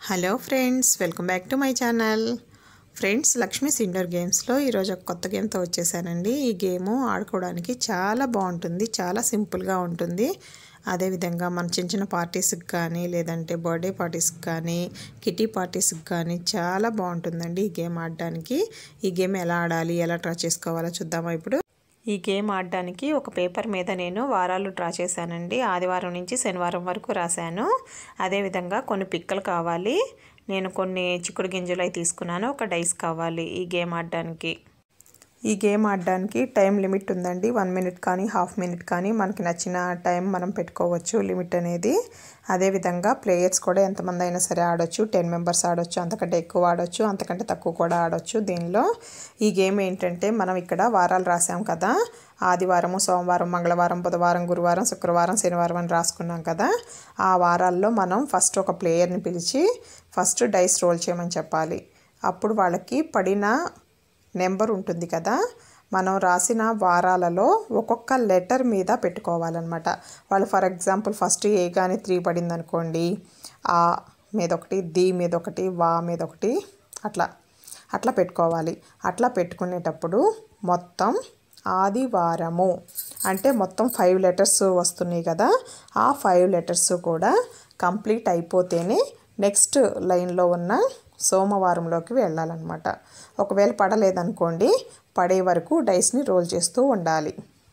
hello friends welcome back to my channel friends Lakshmi's indoor గేమ్స్లో ఈరోజు ఒక కొత్త గేమ్తో వచ్చేసానండి ఈ గేము ఆడుకోవడానికి చాలా బాగుంటుంది చాలా సింపుల్గా ఉంటుంది అదేవిధంగా మన చిన్న చిన్న పార్టీస్కి కానీ లేదంటే బర్త్డే పార్టీస్కి కానీ కిటీ పార్టీస్కి కానీ చాలా బాగుంటుందండి ఈ గేమ్ ఆడడానికి ఈ గేమ్ ఎలా ఆడాలి ఎలా డ్రా చేసుకోవాలో చూద్దామా ఇప్పుడు ఈ గేమ్ ఆడడానికి ఒక పేపర్ మీద నేను వారాలు డ్రా చేశానండి ఆదివారం నుంచి శనివారం వరకు రాశాను అదేవిధంగా కొన్ని పిక్కలు కావాలి నేను కొన్ని చిక్కుడు గింజలు అవి తీసుకున్నాను ఒక డైస్ కావాలి ఈ గేమ్ ఆడడానికి ఈ గేమ్ ఆడడానికి టైం లిమిట్ ఉందండి వన్ మినిట్ కానీ హాఫ్ మినిట్ కానీ మనకి నచ్చిన టైం మనం పెట్టుకోవచ్చు లిమిట్ అనేది అదేవిధంగా ప్లేయర్స్ కూడా ఎంతమంది అయినా సరే ఆడొచ్చు టెన్ మెంబర్స్ ఆడొచ్చు అంతకంటే ఎక్కువ ఆడొచ్చు అంతకంటే తక్కువ కూడా ఆడొచ్చు దీనిలో ఈ గేమ్ ఏంటంటే మనం ఇక్కడ వారాలు రాసాం కదా ఆదివారము సోమవారం మంగళవారం బుధవారం గురువారం శుక్రవారం శనివారం అని రాసుకున్నాం కదా ఆ వారాల్లో మనం ఫస్ట్ ఒక ప్లేయర్ని పిలిచి ఫస్ట్ డైస్ రోల్ చేయమని చెప్పాలి అప్పుడు వాళ్ళకి పడిన నెంబర్ ఉంటుంది కదా మనం రాసిన వారాలలో ఒక్కొక్క లెటర్ మీద పెట్టుకోవాలన్నమాట వాళ్ళు ఫర్ ఎగ్జాంపుల్ ఫస్ట్ ఏ కానీ త్రీ పడింది అనుకోండి ఆ మీద ఒకటి ది మీద ఒకటి వా మీద ఒకటి అట్లా అట్లా పెట్టుకోవాలి అట్లా పెట్టుకునేటప్పుడు మొత్తం ఆదివారము అంటే మొత్తం ఫైవ్ లెటర్స్ వస్తున్నాయి కదా ఆ ఫైవ్ లెటర్స్ కూడా కంప్లీట్ అయిపోతేనే నెక్స్ట్ లైన్లో ఉన్న సోమవారంలోకి వెళ్ళాలన్నమాట ఒకవేళ పడలేదనుకోండి పడే వరకు డైస్ని రోల్ చేస్తూ ఉండాలి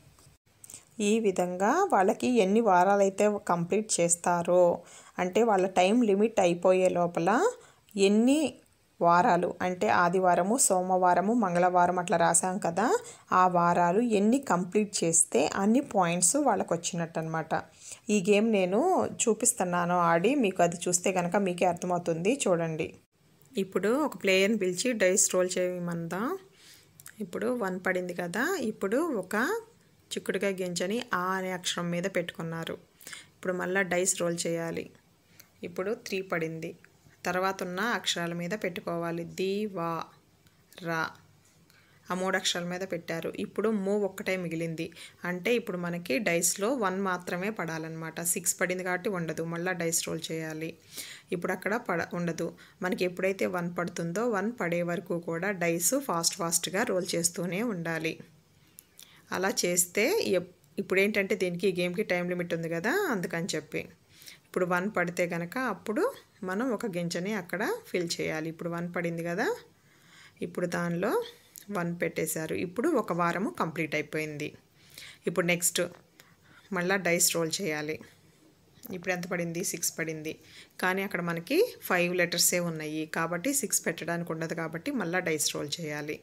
ఈ విధంగా వాళ్ళకి ఎన్ని వారాలైతే కంప్లీట్ చేస్తారో అంటే వాళ్ళ టైం లిమిట్ అయిపోయే లోపల ఎన్ని వారాలు అంటే ఆదివారము సోమవారము మంగళవారం అట్లా రాసాం కదా ఆ వారాలు ఎన్ని కంప్లీట్ చేస్తే అన్ని పాయింట్స్ వాళ్ళకు వచ్చినట్టు అనమాట ఈ గేమ్ నేను చూపిస్తున్నాను ఆడి మీకు అది చూస్తే కనుక మీకే అర్థమవుతుంది చూడండి ఇప్పుడు ఒక ప్లేయర్ని పిలిచి డైస్ రోల్ చేయమందా ఇప్పుడు వన్ పడింది కదా ఇప్పుడు ఒక చిక్కుడుకాయ గింజని ఆ అనే అక్షరం మీద పెట్టుకున్నారు ఇప్పుడు మళ్ళీ డైస్ రోల్ చేయాలి ఇప్పుడు త్రీ పడింది తర్వాత ఉన్న అక్షరాల మీద పెట్టుకోవాలి ది వా రా ఆ మూడు అక్షరాల మీద పెట్టారు ఇప్పుడు మూవ్ ఒక్కటే మిగిలింది అంటే ఇప్పుడు మనకి డైస్లో వన్ మాత్రమే పడాలన్నమాట సిక్స్ పడింది కాబట్టి ఉండదు మళ్ళీ డైస్ రోల్ చేయాలి ఇప్పుడు అక్కడ పడ ఉండదు మనకి ఎప్పుడైతే వన్ పడుతుందో వన్ పడే వరకు కూడా డైస్ ఫాస్ట్ ఫాస్ట్గా రోల్ చేస్తూనే ఉండాలి అలా చేస్తే ఇప్పుడు ఏంటంటే దీనికి ఈ గేమ్కి టైం లిమిట్ ఉంది కదా అందుకని చెప్పి ఇప్పుడు వన్ పడితే కనుక అప్పుడు మనం ఒక గింజని అక్కడ ఫిల్ చేయాలి ఇప్పుడు వన్ పడింది కదా ఇప్పుడు దానిలో వన్ పెట్టేశారు ఇప్పుడు ఒక వారము కంప్లీట్ అయిపోయింది ఇప్పుడు నెక్స్ట్ మళ్ళీ డైస్ రోల్ చేయాలి ఇప్పుడు ఎంత పడింది సిక్స్ పడింది కానీ అక్కడ మనకి ఫైవ్ లెటర్సే ఉన్నాయి కాబట్టి సిక్స్ పెట్టడానికి ఉండదు కాబట్టి మళ్ళీ డైస్ రోల్ చేయాలి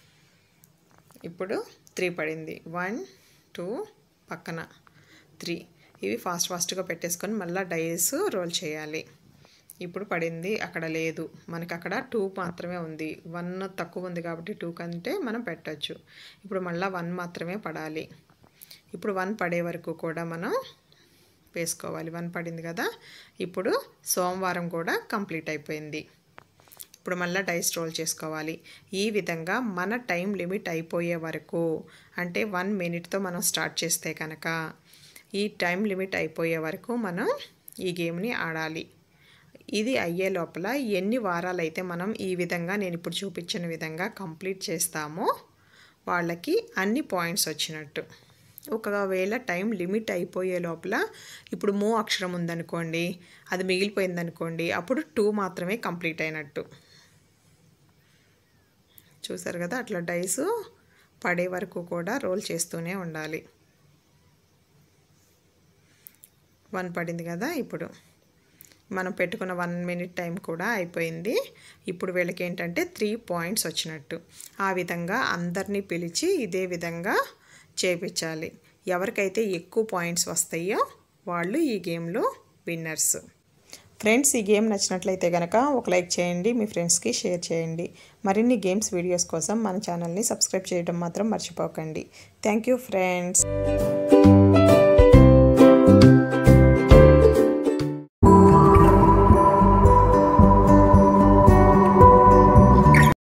ఇప్పుడు త్రీ పడింది వన్ టూ పక్కన త్రీ ఇవి ఫాస్ట్ ఫాస్ట్గా పెట్టేసుకొని మళ్ళీ డైస్ రోల్ చేయాలి ఇప్పుడు పడింది అక్కడ లేదు మనకి అక్కడ టూ మాత్రమే ఉంది వన్ తక్కువ ఉంది కాబట్టి టూ కంటే మనం పెట్టచ్చు ఇప్పుడు మళ్ళీ వన్ మాత్రమే పడాలి ఇప్పుడు వన్ పడే వరకు కూడా మనం వేసుకోవాలి వన్ పడింది కదా ఇప్పుడు సోమవారం కూడా కంప్లీట్ అయిపోయింది ఇప్పుడు మళ్ళీ డైస్ రోల్ చేసుకోవాలి ఈ విధంగా మన టైం లిమిట్ అయిపోయే వరకు అంటే వన్ మినిట్తో మనం స్టార్ట్ చేస్తే కనుక ఈ టైం లిమిట్ అయిపోయే వరకు మనం ఈ గేమ్ని ఆడాలి ఇది అయ్యే లోపల ఎన్ని వారాలు అయితే మనం ఈ విధంగా నేను ఇప్పుడు చూపించిన విధంగా కంప్లీట్ చేస్తామో వాళ్ళకి అన్ని పాయింట్స్ వచ్చినట్టు ఒకవేళ టైం లిమిట్ అయిపోయే లోపల ఇప్పుడు మూ అక్షరం ఉందనుకోండి అది మిగిలిపోయిందనుకోండి అప్పుడు టూ మాత్రమే కంప్లీట్ అయినట్టు చూసారు కదా అట్లా డైస్ పడే వరకు కూడా రోల్ చేస్తూనే ఉండాలి వన్ పడింది కదా ఇప్పుడు మనం పెట్టుకున్న వన్ మినిట్ టైం కూడా అయిపోయింది ఇప్పుడు వీళ్ళకి ఏంటంటే త్రీ పాయింట్స్ వచ్చినట్టు ఆ విధంగా అందరినీ పిలిచి ఇదే విధంగా చేపించాలి ఎవరికైతే ఎక్కువ పాయింట్స్ వస్తాయో వాళ్ళు ఈ గేమ్లో విన్నర్స్ ఫ్రెండ్స్ ఈ గేమ్ నచ్చినట్లయితే కనుక ఒక లైక్ చేయండి మీ ఫ్రెండ్స్కి షేర్ చేయండి మరిన్ని గేమ్స్ వీడియోస్ కోసం మన ఛానల్ని సబ్స్క్రైబ్ చేయడం మాత్రం మర్చిపోకండి థ్యాంక్ యూ ఫ్రెండ్స్